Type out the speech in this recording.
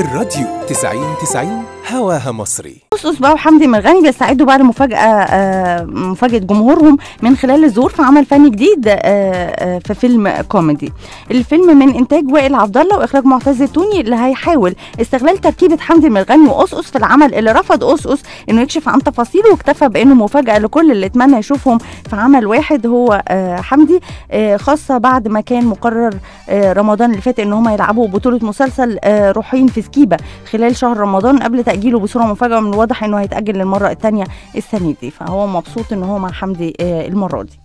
الراديو 90 90 هواها مصري أسس بقى وحمدي مرغني بيستعدوا بقى لمفاجأة آه، مفاجأة جمهورهم من خلال الظهور في عمل فني جديد آه، آه، في فيلم كوميدي. الفيلم من إنتاج وائل عبد الله وإخراج معتز التوني اللي هيحاول استغلال تركيبة حمدي مرغني وأسس في العمل اللي رفض أسس إنه يكشف عن تفاصيله واكتفى بإنه مفاجأة لكل اللي اتمنى يشوفهم في عمل واحد هو آه، حمدي آه، خاصة بعد ما كان مقرر آه، رمضان اللي فات إن هم يلعبوا بطولة مسلسل آه، روحين في سكيبة خلال شهر رمضان قبل تأجيله بصورة مفاجئة من الواضح إنه هيتأجل للمرة الثانية السنة دي فهو مبسوط إن هو مع حمدي آه، المرة دي